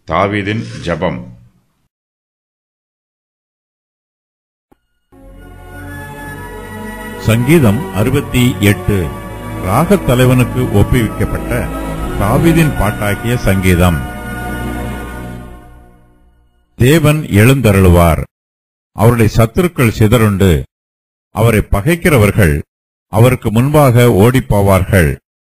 தாவீதின் ஜெபம் சங்கீதம் அறுபத்தி எட்டு ராகத் தலைவனுக்கு ஒப்புவிக்கப்பட்ட தாவீதின் பாட்டாக்கிய சங்கீதம் தேவன் எழுந்தருளுவார் அவருடைய சத்துருக்கள் சிதறுண்டு அவரை பகைக்கிறவர்கள் அவருக்கு முன்பாக ஓடிப்போவார்கள்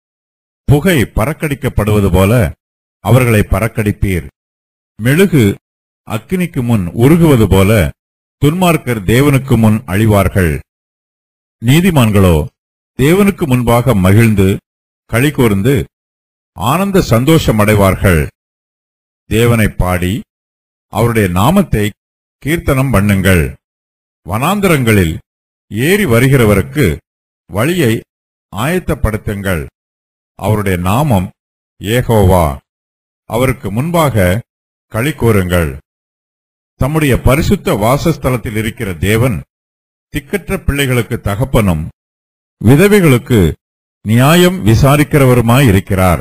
புகை பறக்கடிக்கப்படுவது போல அவர்களை பறக்கடிப்பீர் மெழுகு அக்கினிக்கு முன் உருகுவது போல துன்மார்க்கர் தேவனுக்கு முன் அழிவார்கள் நீதிமான்களோ தேவனுக்கு முன்பாக மகிழ்ந்து களி கூர்ந்து ஆனந்த சந்தோஷமடைவார்கள் தேவனை பாடி அவருடைய நாமத்தை கீர்த்தனம் பண்ணுங்கள் வனாந்தரங்களில் ஏறி வருகிறவருக்கு வழியை ஆயத்தப்படுத்துங்கள் அவருடைய நாமம் ஏகோவா அவருக்கு முன்பாக களி கூறுங்கள் தம்முடைய பரிசுத்த வாசஸ்தலத்தில் இருக்கிற தேவன் திக்கற்ற பிள்ளைகளுக்கு தகப்பனும் விதவைகளுக்கு நியாயம் விசாரிக்கிறவருமாயிருக்கிறார்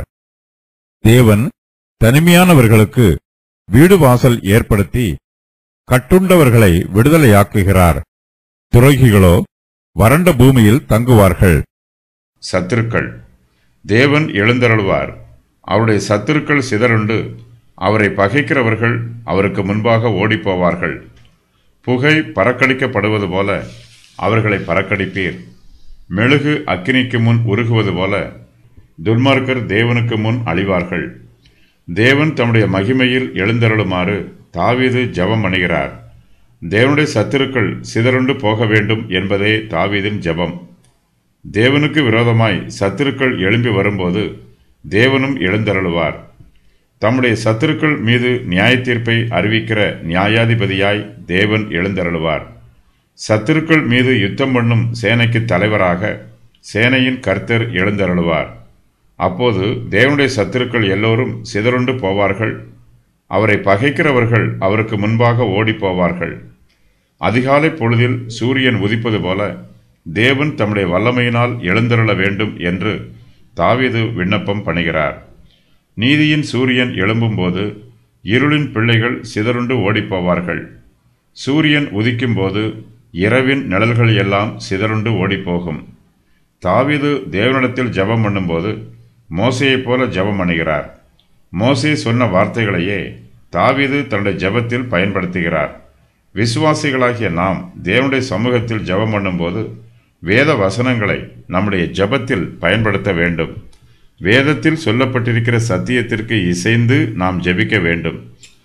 தேவன் தனிமையானவர்களுக்கு வீடு வாசல் ஏற்படுத்தி கட்டுண்டவர்களை விடுதலையாக்குகிறார் துரோகிகளோ வறண்ட பூமியில் தங்குவார்கள் சத்துருக்கள் தேவன் எழுந்தருளுவார் அவருடைய சத்துருக்கள் சிதறுண்டு அவரை பகைக்கிறவர்கள் அவருக்கு முன்பாக ஓடிப்போவார்கள் புகை பறக்கடிக்கப்படுவது போல அவர்களை பறக்கடிப்பீர் மெழுகு அக்கினிக்கு முன் உருகுவது போல துன்மார்க்கர் தேவனுக்கு முன் அழிவார்கள் தேவன் தம்முடைய மகிமையில் எழுந்தருளுமாறு தாவீது ஜெபம் அணுகிறார் தேவனுடைய சத்துருக்கள் சிதறுண்டு போக வேண்டும் என்பதே தாவீதின் ஜெபம் தேவனுக்கு விரோதமாய் சத்துருக்கள் எழும்பி வரும்போது தேவனும் எழுந்தருளுவார் தம்முடைய சத்துருக்கள் மீது நியாயத்தீர்ப்பை அறிவிக்கிற நியாயாதிபதியாய் தேவன் எழுந்தருளுவார் சத்துருக்கள் மீது யுத்தம் பண்ணும் சேனைக்கு தலைவராக சேனையின் கர்த்தர் எழுந்தருளுவார் அப்போது தேவனுடைய சத்துருக்கள் எல்லோரும் சிதறுண்டு போவார்கள் அவரை பகைக்கிறவர்கள் அவருக்கு முன்பாக ஓடிப் போவார்கள் அதிகாலை பொழுதில் சூரியன் உதிப்பது போல தேவன் தம்முடைய வல்லமையினால் எழுந்தருள வேண்டும் என்று தாவீது விண்ணப்பம் பண்ணுகிறார் நீதியின் சூரியன் எழும்பும்போது இருளின் பிள்ளைகள் சிதறுண்டு ஓடிப்போவார்கள் சூரியன் உதிக்கும்போது இரவின் நிழல்கள் எல்லாம் சிதறுண்டு ஓடிப்போகும் தாவீது தேவனிடத்தில் ஜெபம் பண்ணும்போது மோசையைப் போல ஜெபம் பண்ணுகிறார் மோசே சொன்ன வார்த்தைகளையே தாவீது தன்னுடைய ஜெபத்தில் பயன்படுத்துகிறார் விசுவாசிகளாகிய நாம் தேவனுடைய சமூகத்தில் ஜெபம் பண்ணும்போது வேத வசனங்களை நம்முடைய ஜெபத்தில் பயன்படுத்த வேண்டும் வேதத்தில் சொல்லப்பட்டிருக்கிற சத்தியத்திற்கு இசைந்து நாம் ஜெபிக்க வேண்டும்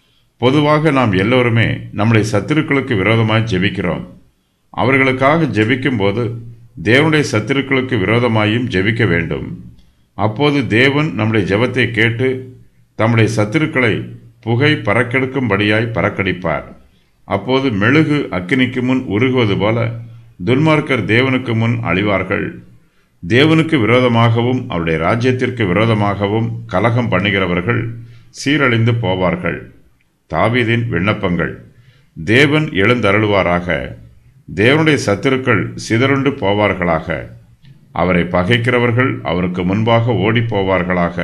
பொதுவாக நாம் எல்லோருமே நம்முடைய சத்துருக்களுக்கு விரோதமாய் ஜெபிக்கிறோம் அவர்களுக்காக ஜெபிக்கும் போது தேவனுடைய சத்துருக்களுக்கு விரோதமாயும் ஜெபிக்க வேண்டும் அப்போது தேவன் நம்முடைய ஜெபத்தை கேட்டு தம்முடைய சத்துருக்களை புகை பறக்கெடுக்கும்படியாய் பறக்கடிப்பார் அப்போது மெழுகு அக்கினிக்கு முன் உருகுவது போல துன்மார்க்கர் தேவனுக்கு முன் அழிவார்கள் தேவனுக்கு விரோதமாகவும் அவருடைய ராஜ்யத்திற்கு விரோதமாகவும் கலகம் பண்ணுகிறவர்கள் சீரழிந்து போவார்கள் தாவீதின் விண்ணப்பங்கள் தேவன் எழுந்தருளுவாராக தேவனுடைய சத்துருக்கள் சிதறுண்டு போவார்களாக அவரை பகைக்கிறவர்கள் அவருக்கு முன்பாக ஓடிப் போவார்களாக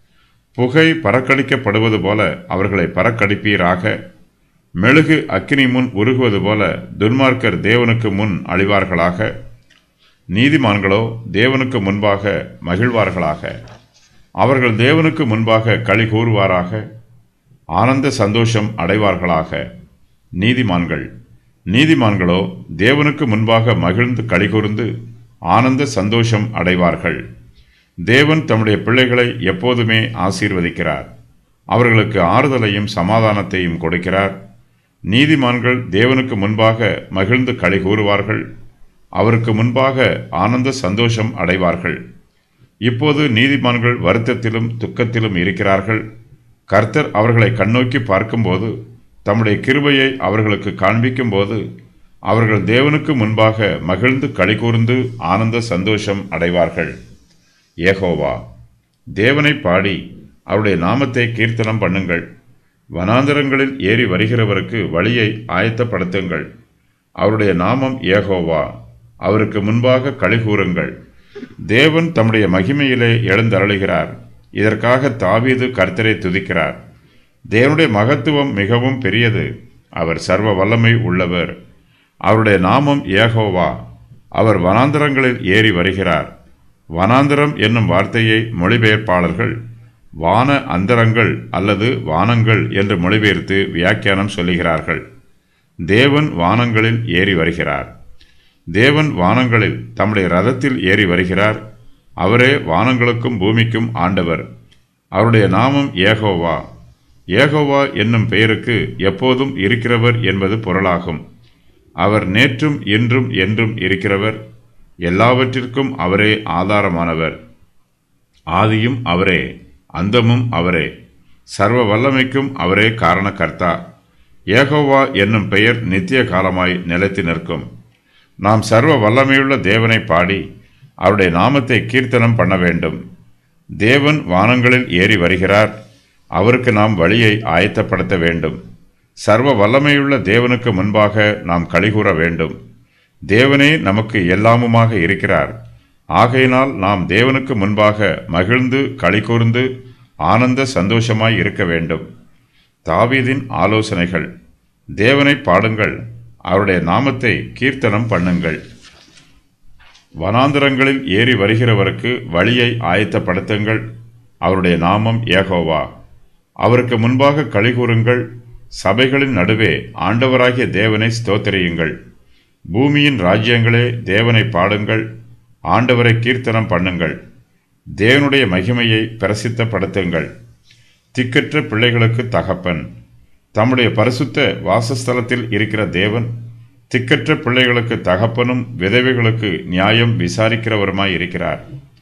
புகை பறக்கடிக்கப்படுவது போல அவர்களை பறக்கடிப்பீராக மெழுகு அக்கினி முன் உருகுவது போல துன்மார்க்கர் தேவனுக்கு முன் அழிவார்களாக நீதிமான்களோ தேவனுக்கு முன்பாக மகிழ்வார்களாக அவர்கள் தேவனுக்கு முன்பாக களி கூறுவாராக ஆனந்த சந்தோஷம் அடைவார்களாக நீதிமான்கள் நீதிமான்களோ தேவனுக்கு முன்பாக மகிழ்ந்து கலிகூர்ந்து ஆனந்த சந்தோஷம் அடைவார்கள் தேவன் தம்முடைய பிள்ளைகளை எப்போதுமே ஆசீர்வதிக்கிறார் அவர்களுக்கு ஆறுதலையும் சமாதானத்தையும் கொடுக்கிறார் நீதிமான்கள் தேவனுக்கு முன்பாக மகிழ்ந்து களி கூறுவார்கள் அவருக்கு முன்பாக ஆனந்த சந்தோஷம் அடைவார்கள் இப்போது நீதிமான்கள் வருத்தத்திலும் துக்கத்திலும் இருக்கிறார்கள் கர்த்தர் அவர்களை கண்ணோக்கி பார்க்கும்போது தம்முடைய கிருபையை அவர்களுக்கு காண்பிக்கும்போது அவர்கள் தேவனுக்கு முன்பாக மகிழ்ந்து களிகூர்ந்து ஆனந்த சந்தோஷம் அடைவார்கள் ஏகோவா தேவனை பாடி அவருடைய நாமத்தை கீர்த்தனம் பண்ணுங்கள் வனாந்தரங்களில் ஏறி வருகிறவருக்கு வழியை ஆயத்தப்படுத்துங்கள் அவருடைய நாமம் ஏகோவா அவருக்கு முன்பாக களிகூறுங்கள் தேவன் தம்முடைய மகிமையிலே எழுந்தருளுகிறார் இதற்காக தாவீது கர்த்தரை துதிக்கிறார் தேவனுடைய மகத்துவம் மிகவும் பெரியது அவர் சர்வ வல்லமை உள்ளவர் அவருடைய நாமம் ஏகோவா அவர் வனாந்தரங்களில் ஏறி வருகிறார் வனாந்தரம் என்னும் வார்த்தையை மொழிபெயர்ப்பாளர்கள் வான அந்தரங்கள் அல்லது வானங்கள் என்று மொழிபெயர்த்து வியாக்கியானம் சொல்லுகிறார்கள் தேவன் வானங்களில் ஏறி வருகிறார் தேவன் வானங்களில் தம்முடைய ரதத்தில் ஏறி வருகிறார் அவரே வானங்களுக்கும் பூமிக்கும் ஆண்டவர் அவருடைய நாமம் ஏகோவா ஏகோவா என்னும் பெயருக்கு எப்போதும் இருக்கிறவர் என்பது பொருளாகும் அவர் நேற்றும் இன்றும் என்றும் இருக்கிறவர் எல்லாவற்றிற்கும் அவரே ஆதாரமானவர் ஆதியும் அவரே அந்தமும் அவரே சர்வ வல்லமைக்கும் அவரே காரணகர்த்தா ஏகோவா என்னும் பெயர் நித்திய காலமாய் நிலைத்து நிற்கும் நாம் சர்வ வல்லமையுள்ள தேவனை பாடி அவருடைய நாமத்தை கீர்த்தனம் பண்ண வேண்டும் தேவன் வானங்களில் ஏறி வருகிறார் அவருக்கு நாம் வழியை ஆயத்தப்படுத்த வேண்டும் சர்வ வல்லமையுள்ள தேவனுக்கு முன்பாக நாம் கலிகூற வேண்டும் தேவனே நமக்கு எல்லாமுமாக இருக்கிறார் ஆகையினால் நாம் தேவனுக்கு முன்பாக மகிழ்ந்து களிகூர்ந்து ஆனந்த சந்தோஷமாய் இருக்க வேண்டும் தாவீதின் ஆலோசனைகள் தேவனை பாடுங்கள் அவருடைய நாமத்தை கீர்த்தனம் பண்ணுங்கள் வனாந்தரங்களில் ஏறி வருகிறவருக்கு வழியை ஆயத்தப்படுத்துங்கள் அவருடைய நாமம் ஏகோவா அவருக்கு முன்பாக கலிகூறுங்கள் சபைகளின் நடுவே ஆண்டவராகிய தேவனை ஸ்தோத்திரியுங்கள் பூமியின் ராஜ்யங்களே தேவனை பாடுங்கள் ஆண்டவரை கீர்த்தனம் பண்ணுங்கள் தேவனுடைய மகிமையை பிரசித்தப்படுத்துங்கள் திக்கற்ற பிள்ளைகளுக்கு தகப்பன் தம்முடைய பரிசுத்த வாசஸ்தலத்தில் இருக்கிற தேவன் திக்கற்ற பிள்ளைகளுக்கு தகப்பனும் விதவைகளுக்கு நியாயம் விசாரிக்கிறவருமாய் இருக்கிறார்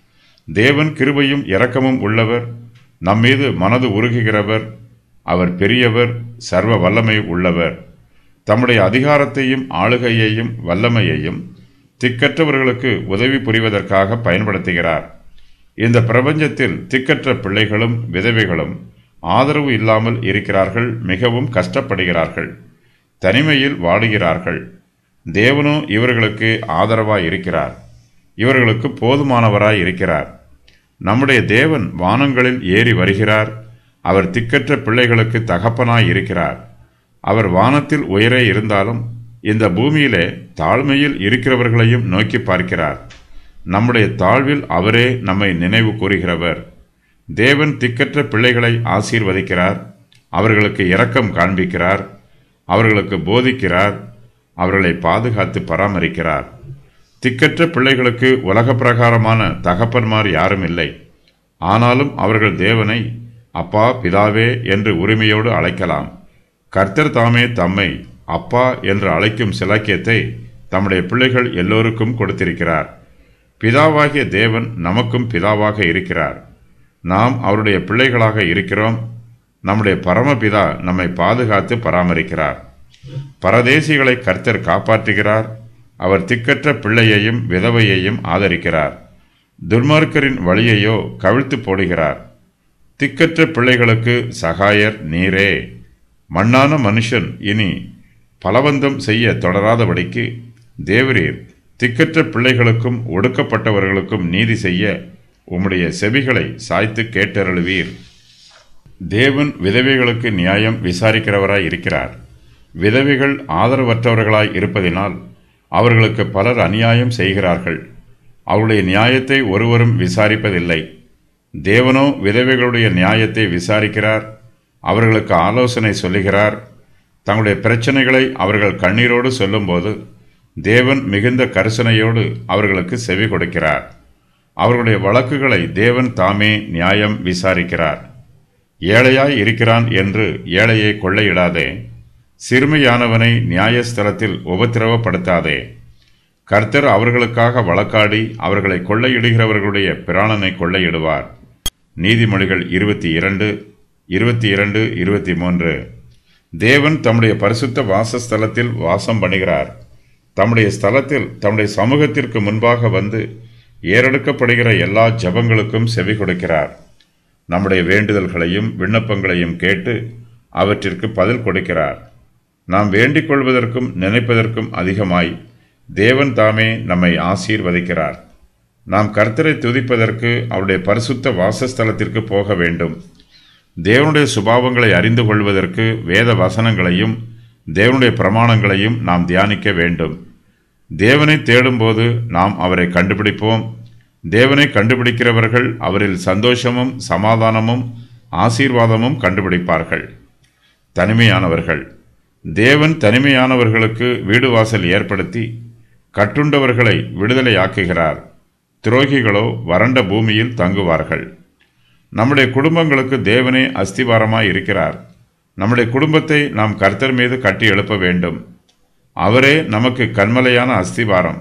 தேவன் கிருபையும் இரக்கமும் உள்ளவர் நம்மீது மனது உருகுகிறவர் அவர் பெரியவர் சர்வ வல்லமை உள்ளவர் தம்முடைய அதிகாரத்தையும் ஆளுகையையும் வல்லமையையும் திக்கற்றவர்களுக்கு உதவி புரிவதற்காக பயன்படுத்துகிறார் இந்த பிரபஞ்சத்தில் திக்கற்ற பிள்ளைகளும் விதவைகளும் ஆதரவு இல்லாமல் இருக்கிறார்கள் மிகவும் கஷ்டப்படுகிறார்கள் தனிமையில் வாடுகிறார்கள் தேவனோ இவர்களுக்கு ஆதரவாய் இருக்கிறார் இவர்களுக்கு போதுமானவராய் இருக்கிறார் நம்முடைய தேவன் வானங்களில் ஏறி வருகிறார் அவர் திக்கற்ற பிள்ளைகளுக்கு தகப்பனாய் இருக்கிறார் அவர் வானத்தில் உயரே இருந்தாலும் இந்த பூமியிலே தாழ்மையில் இருக்கிறவர்களையும் நோக்கி பார்க்கிறார் நம்முடைய தாழ்வில் அவரே நம்மை நினைவு கூறுகிறவர் தேவன் திக்கற்ற பிள்ளைகளை ஆசீர்வதிக்கிறார் அவர்களுக்கு இரக்கம் காண்பிக்கிறார் அவர்களுக்கு போதிக்கிறார் அவர்களை பாதுகாத்து பராமரிக்கிறார் திக்கற்ற பிள்ளைகளுக்கு உலக பிரகாரமான தகப்பன்மார் யாரும் இல்லை ஆனாலும் அவர்கள் தேவனை அப்பா பிதாவே என்று உரிமையோடு அழைக்கலாம் கர்த்தர் தாமே தம்மை அப்பா என்று அழைக்கும் சிலாக்கியத்தை தம்முடைய பிள்ளைகள் எல்லோருக்கும் கொடுத்திருக்கிறார் பிதாவாகிய தேவன் நமக்கும் பிதாவாக இருக்கிறார் நாம் அவருடைய பிள்ளைகளாக இருக்கிறோம் நம்முடைய பரமபிதா நம்மை பாதுகாத்து பராமரிக்கிறார் பரதேசிகளை கர்த்தர் காப்பாற்றுகிறார் அவர் திக்கற்ற பிள்ளையையும் விதவையையும் ஆதரிக்கிறார் துர்மார்க்கரின் வழியையோ கவிழ்த்து போடுகிறார் திக்கற்ற பிள்ளைகளுக்கு சகாயர் நீரே மண்ணான மனுஷன் இனி பலவந்தம் செய்ய தொடராதபடிக்கு தேவரீர் திக்கற்ற பிள்ளைகளுக்கும் ஒடுக்கப்பட்டவர்களுக்கும் நீதி செய்ய உம்முடைய செவிகளை சாய்த்து கேட்டருளுவீர் தேவன் விதவைகளுக்கு நியாயம் விசாரிக்கிறவராய் இருக்கிறார் விதவைகள் ஆதரவற்றவர்களாய் இருப்பதினால் அவர்களுக்கு பலர் அநியாயம் செய்கிறார்கள் அவருடைய நியாயத்தை ஒருவரும் விசாரிப்பதில்லை தேவனோ விதவைகளுடைய நியாயத்தை விசாரிக்கிறார் அவர்களுக்கு ஆலோசனை சொல்லுகிறார் தங்களுடைய பிரச்சனைகளை அவர்கள் கண்ணீரோடு சொல்லும்போது தேவன் மிகுந்த கரிசனையோடு அவர்களுக்கு செவி கொடுக்கிறார் அவர்களுடைய வழக்குகளை தேவன் தாமே நியாயம் விசாரிக்கிறார் ஏழையாய் இருக்கிறான் என்று ஏழையை கொள்ளையிடாதே சிறுமையானவனை நியாயஸ்தலத்தில் உபத்திரவப்படுத்தாதே கர்த்தர் அவர்களுக்காக வழக்காடி அவர்களை கொள்ளையிடுகிறவர்களுடைய பிராணனை கொள்ளையிடுவார் நீதிமொழிகள் இருபத்தி இரண்டு இருபத்தி இரண்டு இருபத்தி மூன்று தேவன் தம்முடைய பரிசுத்த வாசஸ்தலத்தில் வாசம் பண்ணுகிறார் தம்முடைய ஸ்தலத்தில் தம்முடைய சமூகத்திற்கு முன்பாக வந்து ஏறெடுக்கப்படுகிற எல்லா ஜபங்களுக்கும் செவி கொடுக்கிறார் நம்முடைய வேண்டுதல்களையும் விண்ணப்பங்களையும் கேட்டு அவற்றிற்கு பதில் கொடுக்கிறார் நாம் வேண்டிக் கொள்வதற்கும் நினைப்பதற்கும் அதிகமாய் தேவன் தாமே நம்மை ஆசீர்வதிக்கிறார் நாம் கர்த்தரை துதிப்பதற்கு அவருடைய பரிசுத்த வாசஸ்தலத்திற்கு போக வேண்டும் தேவனுடைய சுபாவங்களை அறிந்து கொள்வதற்கு வேத வசனங்களையும் தேவனுடைய பிரமாணங்களையும் நாம் தியானிக்க வேண்டும் தேவனை தேடும்போது நாம் அவரை கண்டுபிடிப்போம் தேவனை கண்டுபிடிக்கிறவர்கள் அவரில் சந்தோஷமும் சமாதானமும் ஆசீர்வாதமும் கண்டுபிடிப்பார்கள் தனிமையானவர்கள் தேவன் தனிமையானவர்களுக்கு வீடு வாசல் ஏற்படுத்தி கட்டுண்டவர்களை விடுதலையாக்குகிறார் துரோகிகளோ வறண்ட பூமியில் தங்குவார்கள் நம்முடைய குடும்பங்களுக்கு தேவனே அஸ்திவாரமாய் இருக்கிறார் நம்முடைய குடும்பத்தை நாம் கர்த்தர் மீது கட்டி எழுப்ப வேண்டும் அவரே நமக்கு கண்மலையான அஸ்திவாரம்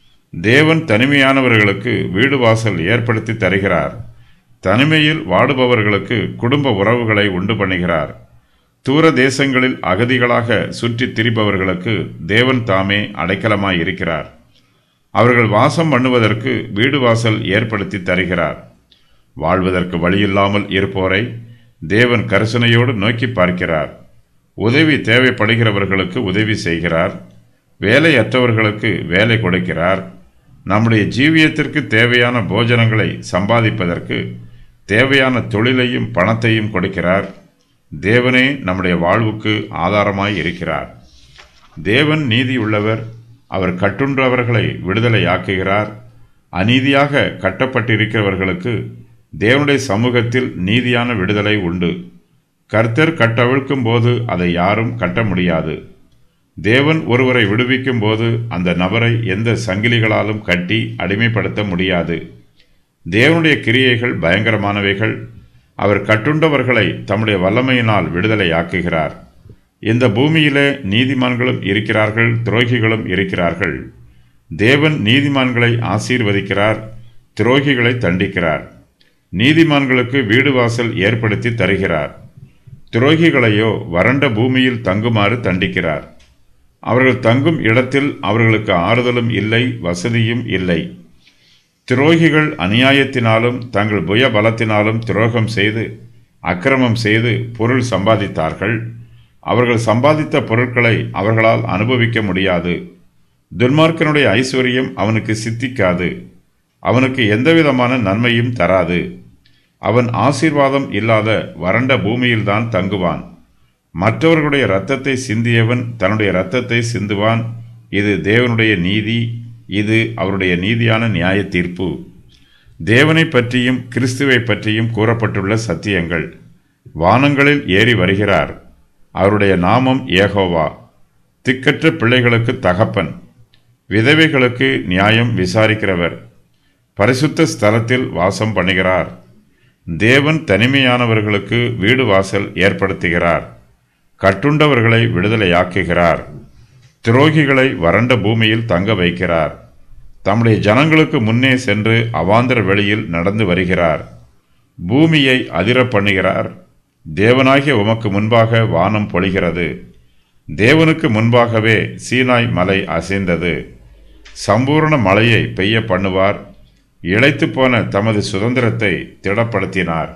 தேவன் தனிமையானவர்களுக்கு வீடு வாசல் ஏற்படுத்தி தருகிறார் தனிமையில் வாடுபவர்களுக்கு குடும்ப உறவுகளை உண்டு பண்ணுகிறார் தூர தேசங்களில் அகதிகளாக சுற்றித் திரிபவர்களுக்கு தேவன் தாமே அடைக்கலமாய் இருக்கிறார் அவர்கள் வாசம் பண்ணுவதற்கு வீடு வாசல் ஏற்படுத்தி தருகிறார் வாழ்வதற்கு வழியில்லாமல் இருப்போரை தேவன் கரிசனையோடு நோக்கி பார்க்கிறார் உதவி தேவைப்படுகிறவர்களுக்கு உதவி செய்கிறார் வேலையற்றவர்களுக்கு வேலை கொடுக்கிறார் நம்முடைய ஜீவியத்திற்கு தேவையான போஜனங்களை சம்பாதிப்பதற்கு தேவையான தொழிலையும் பணத்தையும் கொடுக்கிறார் தேவனே நம்முடைய வாழ்வுக்கு ஆதாரமாய் இருக்கிறார் தேவன் நீதியுள்ளவர் அவர் கட்டுண்டவர்களை விடுதலையாக்குகிறார் அநீதியாக கட்டப்பட்டிருக்கிறவர்களுக்கு தேவனுடைய சமூகத்தில் நீதியான விடுதலை உண்டு கர்த்தர் கட்டவிழ்க்கும் போது அதை யாரும் கட்ட முடியாது தேவன் ஒருவரை விடுவிக்கும் போது அந்த நபரை எந்த சங்கிலிகளாலும் கட்டி அடிமைப்படுத்த முடியாது தேவனுடைய கிரியைகள் பயங்கரமானவைகள் அவர் கட்டுண்டவர்களை தம்முடைய வல்லமையினால் விடுதலையாக்குகிறார் இந்த பூமியிலே நீதிமான்களும் இருக்கிறார்கள் துரோகிகளும் இருக்கிறார்கள் தேவன் நீதிமான்களை ஆசீர்வதிக்கிறார் துரோகிகளை தண்டிக்கிறார் நீதிமான்களுக்கு வீடு வாசல் ஏற்படுத்தி தருகிறார் துரோகிகளையோ வறண்ட பூமியில் தங்குமாறு தண்டிக்கிறார் அவர்கள் தங்கும் இடத்தில் அவர்களுக்கு ஆறுதலும் இல்லை வசதியும் இல்லை துரோகிகள் அநியாயத்தினாலும் தங்கள் புய பலத்தினாலும் துரோகம் செய்து அக்கிரமம் செய்து பொருள் சம்பாதித்தார்கள் அவர்கள் சம்பாதித்த பொருட்களை அவர்களால் அனுபவிக்க முடியாது துன்மார்க்கனுடைய ஐஸ்வர்யம் அவனுக்கு சித்திக்காது அவனுக்கு எந்தவிதமான நன்மையும் தராது அவன் ஆசீர்வாதம் இல்லாத வறண்ட பூமியில்தான் தங்குவான் மற்றவர்களுடைய இரத்தத்தை சிந்தியவன் தன்னுடைய இரத்தத்தை சிந்துவான் இது தேவனுடைய நீதி இது அவருடைய நீதியான நியாய தீர்ப்பு தேவனை பற்றியும் கிறிஸ்துவை பற்றியும் கூறப்பட்டுள்ள சத்தியங்கள் வானங்களில் ஏறி வருகிறார் அவருடைய நாமம் ஏகோவா திக்கற்ற பிள்ளைகளுக்கு தகப்பன் விதவைகளுக்கு நியாயம் விசாரிக்கிறவர் பரிசுத்த ஸ்தலத்தில் வாசம் பண்ணுகிறார் தேவன் தனிமையானவர்களுக்கு வீடு வாசல் ஏற்படுத்துகிறார் கட்டுண்டவர்களை விடுதலையாக்குகிறார் துரோகிகளை வறண்ட பூமியில் தங்க வைக்கிறார் தம்முடைய ஜனங்களுக்கு முன்னே சென்று அவாந்தர வெளியில் நடந்து வருகிறார் பூமியை அதிர பண்ணுகிறார் தேவனாகிய உமக்கு முன்பாக வானம் பொழிகிறது தேவனுக்கு முன்பாகவே சீனாய் மலை அசைந்தது சம்பூர்ண மழையை பெய்ய பண்ணுவார் இழைத்து போன தமது சுதந்திரத்தை திடப்படுத்தினார்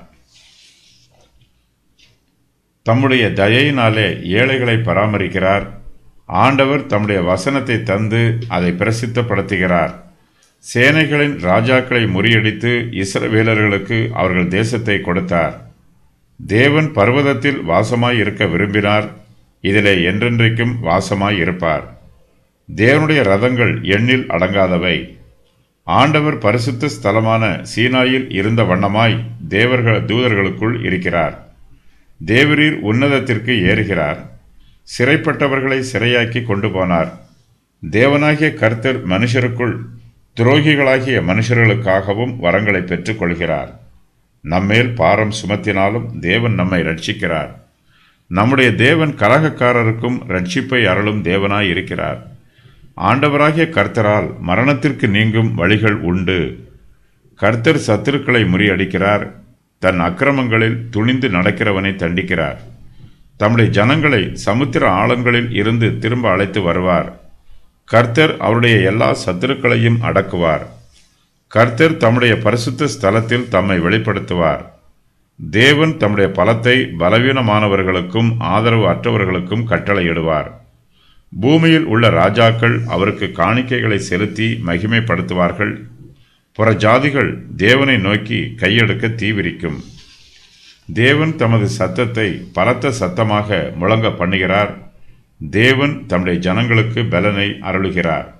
தம்முடைய தயையினாலே ஏழைகளை பராமரிக்கிறார் ஆண்டவர் தம்முடைய வசனத்தை தந்து அதை பிரசித்தப்படுத்துகிறார் சேனைகளின் ராஜாக்களை முறியடித்து இஸ்ரவேலர்களுக்கு அவர்கள் தேசத்தை கொடுத்தார் தேவன் பர்வதத்தில் வாசமாய் இருக்க விரும்பினார் இதிலே என்றென்றைக்கும் வாசமாய் இருப்பார் தேவனுடைய ரதங்கள் எண்ணில் அடங்காதவை ஆண்டவர் பரிசுத்த ஸ்தலமான சீனாயில் இருந்த வண்ணமாய் தேவர்கள் தூதர்களுக்குள் இருக்கிறார் தேவரீர் உன்னதத்திற்கு ஏறுகிறார் சிறைப்பட்டவர்களை சிறையாக்கி கொண்டு போனார் தேவனாகிய கர்த்தர் மனுஷருக்குள் துரோகிகளாகிய மனுஷர்களுக்காகவும் வரங்களை பெற்றுக் கொள்கிறார் நம்மேல் பாரம் சுமத்தினாலும் தேவன் நம்மை ரட்சிக்கிறார் நம்முடைய தேவன் கலகக்காரருக்கும் ரட்சிப்பை அருளும் தேவனாய் இருக்கிறார் ஆண்டவராகிய கர்த்தரால் மரணத்திற்கு நீங்கும் வழிகள் உண்டு கர்த்தர் சத்துருக்களை முறியடிக்கிறார் தன் அக்கிரமங்களில் துணிந்து நடக்கிறவனை தண்டிக்கிறார் தம்முடைய ஜனங்களை சமுத்திர ஆழங்களில் இருந்து திரும்ப அழைத்து வருவார் கர்த்தர் அவருடைய எல்லா சத்துருக்களையும் அடக்குவார் கர்த்தர் தம்முடைய பரிசுத்த ஸ்தலத்தில் தம்மை வெளிப்படுத்துவார் தேவன் தம்முடைய பலத்தை பலவீனமானவர்களுக்கும் ஆதரவு அற்றவர்களுக்கும் கட்டளையிடுவார் பூமியில் உள்ள ராஜாக்கள் அவருக்கு காணிக்கைகளை செலுத்தி மகிமைப்படுத்துவார்கள் புற ஜாதிகள் தேவனை நோக்கி கையெடுக்க தீவிரிக்கும் தேவன் தமது சத்தத்தை பலத்த சத்தமாக முழங்க பண்ணுகிறார் தேவன் தம்முடைய ஜனங்களுக்கு பலனை அருளுகிறார்